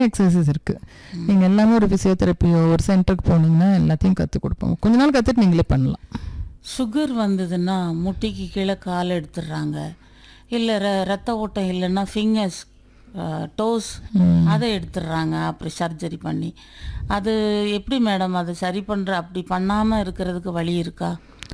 Exercise இருக்கு நீங்க எல்லாமே ஒரு பிசியோதெரப்பியோ ஒரு சென்டருக்கு போனீங்கன்னா எல்லாத்தையும் கற்றுக் கொடுப்பாங்க கொஞ்ச நாள் கற்றுட்டு நீங்களே பண்ணலாம் சுகர் வந்ததுன்னா முட்டிக்கு கீழே கால் எடுத்துடுறாங்க இல்லை ர ரத்த ஓட்டம் இல்லைன்னா ஃபிங்கர்ஸ் டோஸ் அதை எடுத்துடுறாங்க அப்படி சர்ஜரி பண்ணி அது எப்படி மேடம் அது சரி பண்ணுற அப்படி பண்ணாமல் இருக்கிறதுக்கு வழி இருக்கா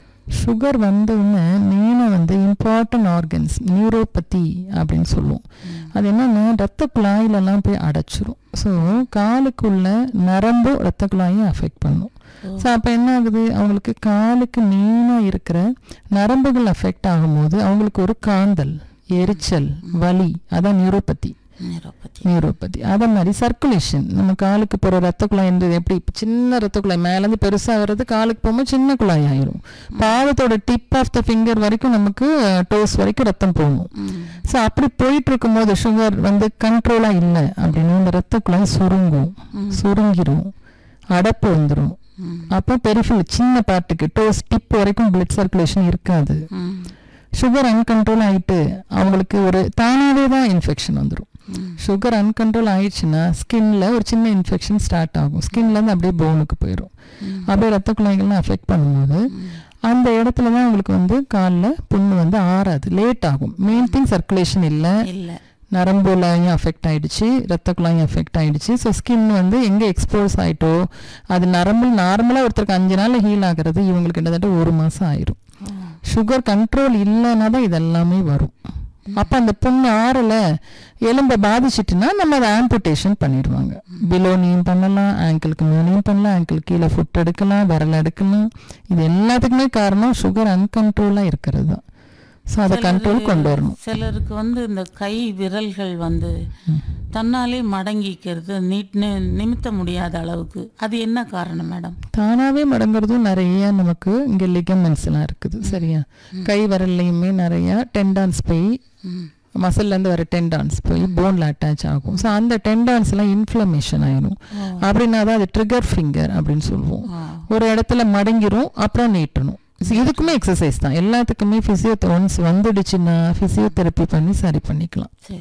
சுகர் வந்தவுடனே மெயினாக வந்து இம்பார்ட்டன்ட் ஆர்கன்ஸ் நியூரோபதி அப்படின்னு சொல்லுவோம் அது என்னன்னா ரத்த குழாயிலெல்லாம் போய் அடைச்சிரும் ஸோ காலுக்குள்ள நரம்பு ரத்த குழாயும் அஃபெக்ட் பண்ணும் ஸோ அப்போ என்ன ஆகுது அவங்களுக்கு காலுக்கு மெயினாக இருக்கிற நரம்புகள் அஃபெக்ட் ஆகும்போது அவங்களுக்கு ஒரு காந்தல் எரிச்சல் வலி அதான் நியூரோபதி நியூரோபதி நியூரோபதி அதே மாதிரி சர்க்குலேஷன் நம்ம காலுக்கு போகிற ரத்த குழாய்ன்றது எப்படி இப்ப சின்ன ரத்த குழாய் மேலேருந்து பெருசாக வர்றது காலுக்கு போகும்போது சின்ன குழாய் ஆயிரும் பாதத்தோட டிப் ஆஃப் த ஃபிங்கர் வரைக்கும் நமக்கு டோஸ் வரைக்கும் ரத்தம் போகணும் ஸோ அப்படி போயிட்டு இருக்கும்போது சுகர் வந்து கண்ட்ரோலாக இல்லை அப்படின்னா இந்த ரத்த குழாய் சுருங்கும் சுருங்கிரும் அடப்பு வந்துடும் அப்போ பெரிஃபில் சின்ன பார்ட்டுக்கு டோஸ் டிப் வரைக்கும் பிளட் சர்க்குலேஷன் இருக்காது ம் சுகர் அன்கண்ட்ரோல் ஆயிட்டு அவங்களுக்கு ஒரு தானாகவே தான் இன்ஃபெக்ஷன் வந்துடும் சுகர் அன்கண்ட்ரோல் ஆயிடுச்சுன்னா ஸ்கின்ல ஒரு சின்ன இன்ஃபெக்ஷன் ஸ்டார்ட் ஆகும் ஸ்கின்லேருந்து அப்படியே போனுக்கு போயிடும் அப்படியே ரத்த குழாய்கள்லாம் அஃபெக்ட் பண்ணும்போது அந்த இடத்துல தான் உங்களுக்கு வந்து காலில் புண்ணு வந்து ஆறாது லேட் ஆகும் மெயின் திங் சர்க்குலேஷன் இல்லை இல்லை நரம்புலாயும் அஃபெக்ட் ஆயிடுச்சு ரத்த குழாயும் அஃபெக்ட் ஆயிடுச்சு ஸோ ஸ்கின் வந்து எங்கே எக்ஸ்போஸ் ஆயிட்டோ அது நரம்பு நார்மலாக ஒருத்தருக்கு அஞ்சு நாள் ஹீல் ஆகிறது இவங்களுக்கு கிட்டத்தட்ட ஒரு மாதம் ஆயிரும் சுகர் கண்ட்ரோல் இல்லைன்னா தான் இதெல்லாமே வரும் அப்போ அந்த புண்ணு ஆறல எலும்பை பாதிச்சிட்டுனா நம்ம அதை ஆம்புடேஷன் பண்ணிடுவாங்க பிலோனியும் பண்ணலாம் ஆங்கிளுக்கு மேலேயும் பண்ணலாம் ஆங்கிள் கீழே ஃபுட் எடுக்கலாம் விரல் எடுக்கலாம் இது எல்லாத்துக்குமே காரணம் சுகர் அன்கண்ட்ரோலாக இருக்கிறது தான் ஸோ அதை கண்ட்ரோல் கொண்டு வரணும் சிலருக்கு வந்து இந்த கை விரல்கள் வந்து தன்னாலே மடங்கிக்கிறது நீட்னு நிமித்த முடியாத அளவுக்கு அது என்ன காரணம் மேடம் தானாகவே மடங்குறதும் நிறைய நமக்கு இங்கே லிகமெண்ட்ஸ் எல்லாம் இருக்குது சரியா கை விரல்லையுமே நிறைய டெண்டான்ஸ் போய் மசில்லேருந்து வர டெண்டான்ஸ் போய் போனில் அட்டாச் ஆகும் ஸோ அந்த டெண்டான்ஸ் எல்லாம் இன்ஃப்ளமேஷன் ஆயிரும் அப்படின்னா தான் அது ட்ரிகர் ஃபிங்கர் அப்படின்னு சொல்லுவோம் ஒரு இடத்துல மடங்கிரும் அப்புறம் நீட்டணும் So இதுக்குமே எக்ஸசைஸ் தான் எல்லாத்துக்குமே ஃபிசியோ ஒன்ஸ் வந்துடுச்சுன்னா ஃபிசியோதெரப்பி பண்ணி சரி பண்ணிக்கலாம் சரி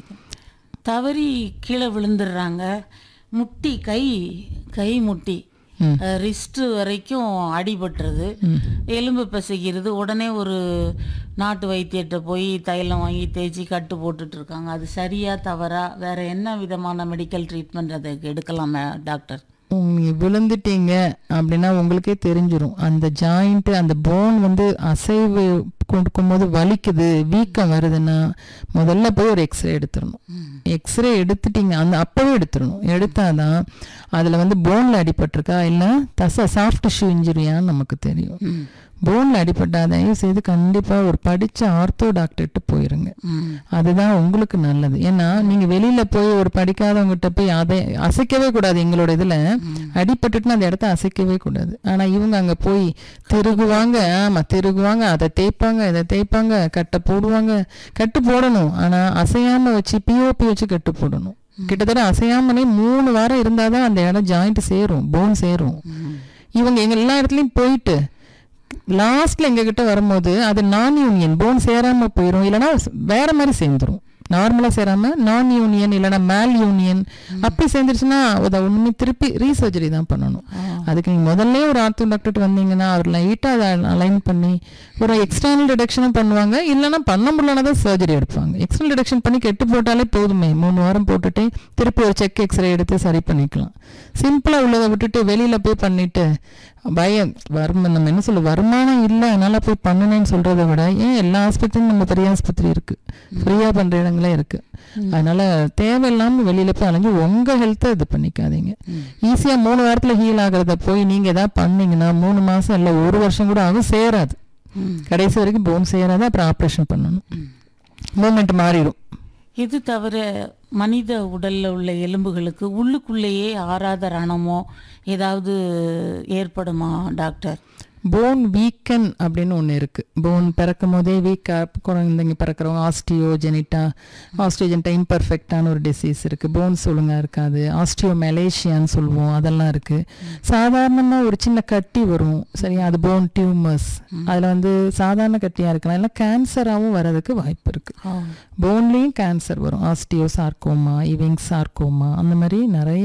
தவறி கீழே விழுந்துடுறாங்க முட்டி கை கை முட்டி ம். ரிஸ்ட் வரைக்கும் அடிபட்டுறது எலும்பு பிசைக்கிறது உடனே ஒரு நாட்டு வைத்தியத்தை போய் தைலம் வாங்கி தேய்ச்சி கட்டு போட்டுட்டு இருக்காங்க அது சரியா தவறா வேற என்ன விதமான மெடிக்கல் ட்ரீட்மெண்ட் அதுக்கு எடுக்கலாமா டாக்டர் நீங்க விழுந்துட்டீங்க அப்படின்னா உங்களுக்கே தெரிஞ்சிரும் அந்த ஜாயிண்ட் அந்த போன் வந்து அசைவு கொடுக்கும்போது வலிக்குது வீக்கம் வருதுன்னா முதல்ல போய் ஒரு எக்ஸ்ரே எடுத்துடணும் எக்ஸ்ரே எடுத்துட்டீங்க அந்த அப்பவே எடுத்துடணும் எடுத்தாதான் அதில் வந்து போனில் அடிபட்டிருக்கா இல்லை தசை சாஃப்ட் டிஷ்யூ இன்ஜுரியான்னு நமக்கு தெரியும் போனில் அடிபட்டா தயவு செய்து கண்டிப்பாக ஒரு படித்த ஆர்த்தோ டாக்டர்கிட்ட போயிருங்க ம் அதுதான் உங்களுக்கு நல்லது ஏன்னா நீங்க வெளியில போய் ஒரு படிக்காதவங்ககிட்ட போய் அதை அசைக்கவே கூடாது எங்களோட இதுல அடிபட்டுட்டுனா அந்த இடத்த அசைக்கவே கூடாது ஆனா இவங்க அங்க போய் திருகுவாங்க ஆமா திருகுவாங்க அதை தேய்ப்பாங்க இதை தேய்ப்பாங்க கட்டை போடுவாங்க கட்டு போடணும் ஆனா அசையாம வச்சு பிஓபி வச்சு கட்டு போடணும் கிட்டத்தட்ட அசையாமலே மூணு வாரம் இருந்தாதான் அந்த இடம் ஜாயிண்ட் சேரும் போன் சேரும் இவங்க எங்க எல்லா இடத்துலயும் போயிட்டு லாஸ்ட்ல எங்க கிட்ட வரும்போது அது நான் யூனியன் போன் சேராம போயிடும் இல்லைன்னா வேற மாதிரி சேர்ந்துரும் நார்மலா சேராம நான் யூனியன் இல்லைன்னா மேல் யூனியன் அப்படி சேர்ந்துருச்சுன்னா அதை ஒண்ணுமே திருப்பி ரீசர்ஜரி தான் பண்ணணும் அதுக்கு நீங்க முதல்ல ஒரு ஆர்த்தோ டாக்டர் வந்தீங்கன்னா அவர் லைட்டா அதை அலைன் பண்ணி ஒரு எக்ஸ்டர்னல் டிடக்ஷனும் பண்ணுவாங்க இல்லைன்னா பண்ண முடியலன்னா தான் சர்ஜரி எடுப்பாங்க எக்ஸ்டர்னல் டிடக்ஷன் பண்ணி கெட்டு போட்டாலே போதுமே மூணு வாரம் போட்டுட்டு திருப்பி ஒரு செக் எக்ஸ்ரே எடுத்து சரி பண்ணிக்கலாம் சிம்பிளா உள்ளதை விட்டுட்டு வெளியில போய் பண்ணிட்டு பயம் வருமானம் நம்ம என்ன சொல்ல வருமானம் இல்லை அதனால போய் பண்ணுனேன்னு சொல்றதை விட ஏன் எல்லா ஆஸ்பத்திரியும் நம்ம பெரிய ஆஸ்பத்திரி இருக்கு ஃப்ரீயா பண்ற இடங்களே இருக்கு அதனால தேவையில்லாம வெளியில போய் அலைஞ்சு உங்க ஹெல்த்தை இது பண்ணிக்காதீங்க ஈஸியா மூணு வாரத்துல ஹீல் ஆகுறத போய் நீங்க ஏதாவது பண்ணீங்கன்னா மூணு மாசம் இல்ல ஒரு வருஷம் கூட ஆகும் சேராது கடைசி வரைக்கும் போன் சேராது அப்புறம் ஆப்ரேஷன் பண்ணணும் மூமெண்ட் மாறிடும் இது தவிர மனித உடல்ல உள்ள எலும்புகளுக்கு உள்ளுக்குள்ளேயே ஆறாத ரணமோ ஏதாவது ஏற்படுமா டாக்டர் போன் வீக்கன் அப்படின்னு ஒன்று இருக்கு போன் பிறக்கும் போதே வீக்காக குழந்தைங்க பிறக்கிறவங்க ஆஸ்டியோ ஜெனிட்டா ஆஸ்டியோஜெனிட்டா இம்பர்ஃபெக்டான ஒரு டிசீஸ் இருக்கு போன்ஸ் ஒழுங்காக இருக்காது ஆஸ்டியோ மெலேஷியான்னு சொல்லுவோம் அதெல்லாம் இருக்கு சாதாரணமாக ஒரு சின்ன கட்டி வரும் சரியா அது போன் டியூமர்ஸ் அதில் வந்து சாதாரண கட்டியாக இருக்கலாம் இல்லை கேன்சராகவும் வரதுக்கு வாய்ப்பு இருக்கு ஓ போன்லேயும் கேன்சர் வரும் ஆஸ்டியோ சார்க்கோமா இவிங் சார்க்கோமா அந்த மாதிரி நிறைய